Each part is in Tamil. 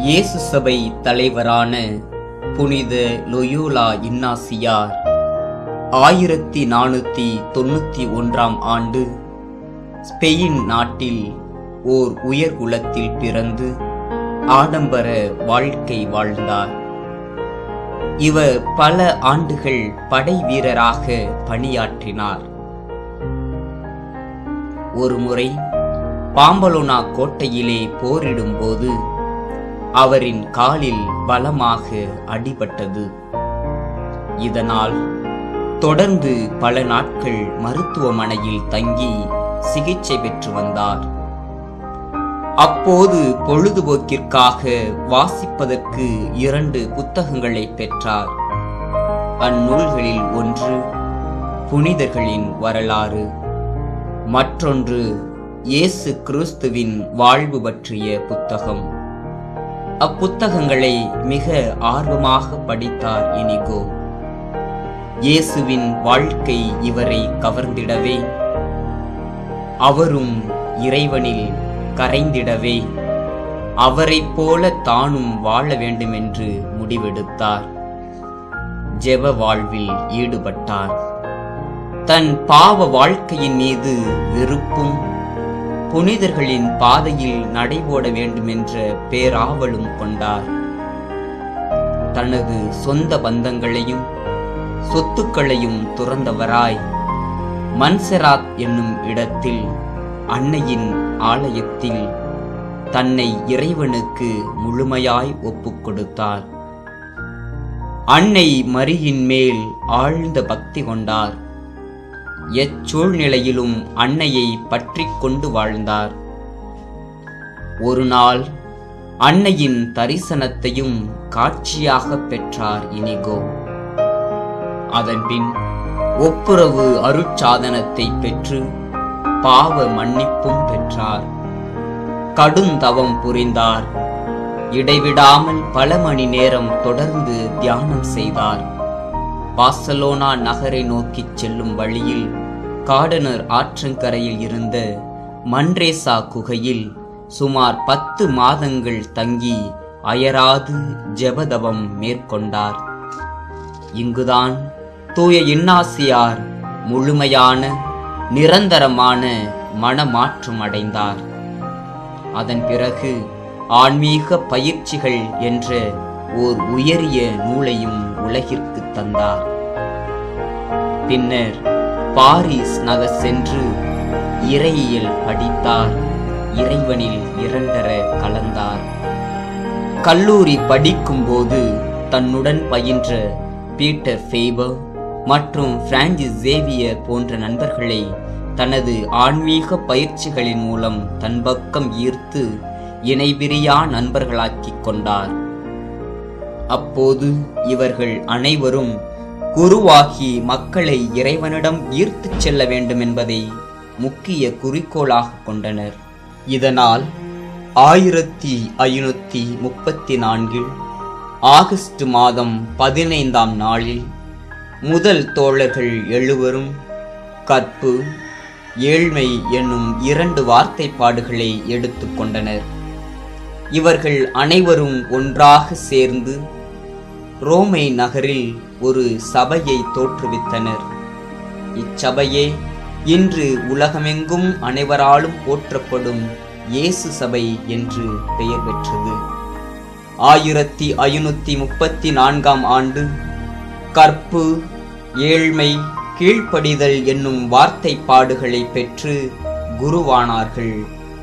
இயேசு சபை தலைவரான புனித லொயோலா இன்னாசியார் ஆயிரத்தி நானூத்தி தொண்ணூத்தி ஒன்றாம் ஆண்டு ஸ்பெயின் நாட்டில் ஓர் உயர் குலத்தில் பிறந்து ஆடம்பர வாழ்க்கை வாழ்ந்தார் இவர் பல ஆண்டுகள் படை வீரராக பணியாற்றினார் ஒருமுறை பாம்பலோனா கோட்டையிலே போரிடும்போது அவரின் காலில் பலமாக அடிபட்டது இதனால் தொடர்ந்து பல நாட்கள் மருத்துவமனையில் தங்கி சிகிச்சை பெற்று வந்தார் அப்போது பொழுதுபோக்கிற்காக வாசிப்பதற்கு இரண்டு புத்தகங்களை பெற்றார் அந்நூல்களில் ஒன்று புனிதர்களின் வரலாறு மற்றொன்று இயேசு கிறிஸ்துவின் வாழ்வு பற்றிய புத்தகம் அப்புத்தகங்களை மிக ஆர்வமாக படித்தார் இனிகோ இயேசுவின் வாழ்க்கை இவரை கவர்ந்திடவே அவரும் இறைவனில் கரைந்திடவே அவரைப் போல தானும் வாழ வேண்டுமென்று முடிவெடுத்தார் ஜெப வாழ்வில் ஈடுபட்டார் தன் பாவ வாழ்க்கையின் மீது வெறுப்பும் புனிதர்களின் பாதையில் நடைபோட வேண்டுமென்ற பேராவலும் கொண்டார் தனது சொந்த பந்தங்களையும் சொத்துக்களையும் துறந்தவராய் மன்செராத் என்னும் இடத்தில் அன்னையின் ஆலயத்தில் தன்னை இறைவனுக்கு முழுமையாய் ஒப்புக் கொடுத்தார் அன்னை மரியின் மேல் ஆழ்ந்த பக்தி கொண்டார் எச்சூழ்நிலையிலும் அன்னையை பற்றிக் கொண்டு வாழ்ந்தார் ஒரு நாள் அன்னையின் தரிசனத்தையும் காட்சியாக பெற்றார் இனிகோ அதன்பின் ஒப்புரவு அருட்சாதனத்தை பெற்று பாவ மன்னிப்பும் பெற்றார் கடுந்தவம் புரிந்தார் இடைவிடாமல் பல மணி நேரம் தொடர்ந்து தியானம் செய்தார் பார்சலோனா நகரை நோக்கிச் செல்லும் வழியில் காடனர் ஆற்றங்கரையில் இருந்த மன்ரேசா குகையில் சுமார் பத்து மாதங்கள் தங்கி அயராது ஜெபதவம் மேற்கொண்டார் இங்குதான் தூய இன்னாசியார் முழுமையான நிரந்தரமான மனமாற்றம் அடைந்தார் அதன் பிறகு ஆன்மீக பயிற்சிகள் என்ற ஓர் உயரிய நூலையும் உலகிற்கு தந்தார் பின்னர் பாரிஸ் நகர் சென்று இறையியல் படித்தார் இறைவனில் இரண்டர கலந்தார் கல்லூரி படிக்கும்போது தன்னுடன் பயின்ற பீட்டர் ஃபேபர் மற்றும் பிரான்சிஸ் சேவியர் போன்ற நண்பர்களை தனது ஆன்மீக பயிற்சிகளின் மூலம் தன் பக்கம் ஈர்த்து இணைபிரியா நண்பர்களாக்கிக் கொண்டார் அப்போது இவர்கள் அனைவரும் குருவாகி மக்களை இறைவனிடம் ஈர்த்துச் செல்ல வேண்டும் என்பதை முக்கிய குறிக்கோளாக கொண்டனர் இதனால் ஆயிரத்தி ஐநூத்தி முப்பத்தி நான்கில் ஆகஸ்ட் மாதம் பதினைந்தாம் நாளில் முதல் தோழர்கள் எழுவரும் கற்பு ஏழ்மை என்னும் இரண்டு வார்த்தைப்பாடுகளை எடுத்துக்கொண்டனர் இவர்கள் அனைவரும் ஒன்றாக சேர்ந்து ரோமை நகரில் ஒரு சபையை தோற்றுவித்தனர் இச்சபையே இன்று உலகமெங்கும் அனைவராலும் போற்றப்படும் இயேசு சபை என்று பெயர் பெற்றது ஆயிரத்தி ஐநூத்தி முப்பத்தி நான்காம் ஆண்டு கற்பு ஏழ்மை கீழ்ப்படிதல் என்னும் வார்த்தைப்பாடுகளை பெற்று குருவானார்கள்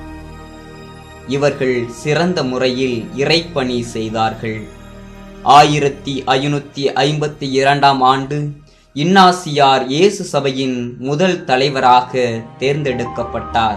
இவர்கள் சிறந்த முறையில் இறைப்பணி செய்தார்கள் ஆயிரத்தி ஐநூத்தி ஐம்பத்தி இரண்டாம் ஆண்டு இன்னாசியார் இயேசு சபையின் முதல் தலைவராக தேர்ந்தெடுக்கப்பட்டார்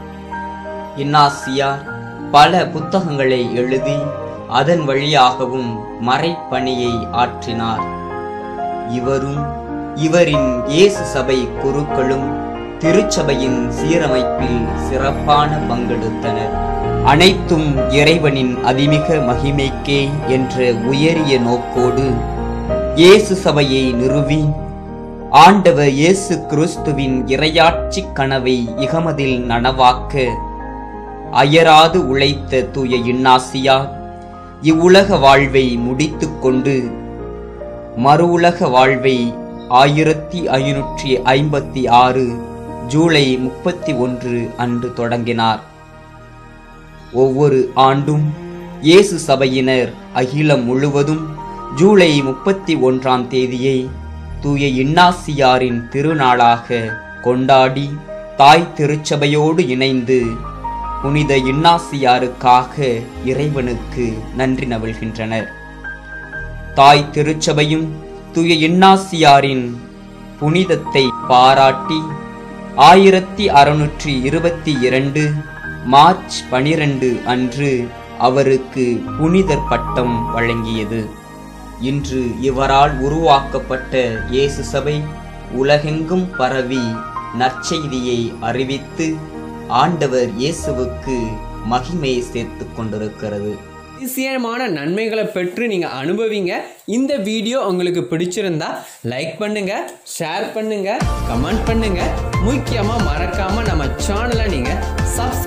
இன்னாசியார் பல புத்தகங்களை எழுதி அதன் வழியாகவும் மறைப்பணியை ஆற்றினார் இவரும் இவரின் இயேசு சபை குருக்களும் திருச்சபையின் சீரமைப்பில் சிறப்பான பங்கெடுத்தனர் அனைத்தும் இறைவனின் அதிமிக மகிமைக்கே என்ற உயரிய நோக்கோடு இயேசு சபையை நிறுவி ஆண்டவர் இயேசு கிறிஸ்துவின் இரையாட்சி கனவை இகமதில் நனவாக்க அயராது உழைத்த தூய இன்னாசியா இவ்வுலக வாழ்வை முடித்துக்கொண்டு மறு உலக வாழ்வை ஆயிரத்தி ஐநூற்றி ஐம்பத்தி ஆறு ஜூலை முப்பத்தி ஒன்று அன்று தொடங்கினார் ஒவ்வொரு ஆண்டும் இயேசு சபையினர் அகிலம் முழுவதும் ஜூலை முப்பத்தி ஒன்றாம் தேதியை தூய இன்னாசியாரின் திருநாளாக கொண்டாடி தாய் திருச்சபையோடு இணைந்து புனித இன்னாசியாருக்காக இறைவனுக்கு நன்றி நவிழ்கின்றனர் தாய் திருச்சபையும் தூய இன்னாசியாரின் புனிதத்தை பாராட்டி ஆயிரத்தி அறுநூற்றி இருபத்தி இரண்டு மார்ச் பனிரெண்டு அன்று அவருக்கு புனிதர் பட்டம் வழங்கியது இன்று இவரால் உருவாக்கப்பட்ட இயேசு சபை உலகெங்கும் பரவி நற்செய்தியை அறிவித்து ஆண்டவர் இயேசுவுக்கு மகிமையை சேர்த்துக் கொண்டிருக்கிறது அதிசயமான நன்மைகளை பெற்று நீங்கள் அனுபவிங்க இந்த வீடியோ உங்களுக்கு பிடிச்சிருந்தா லைக் பண்ணுங்க ஷேர் பண்ணுங்க கமெண்ட் பண்ணுங்க முக்கியமாக மறக்காம நம்ம சேனலை நீங்கள் சப்ஸ்கிரைப்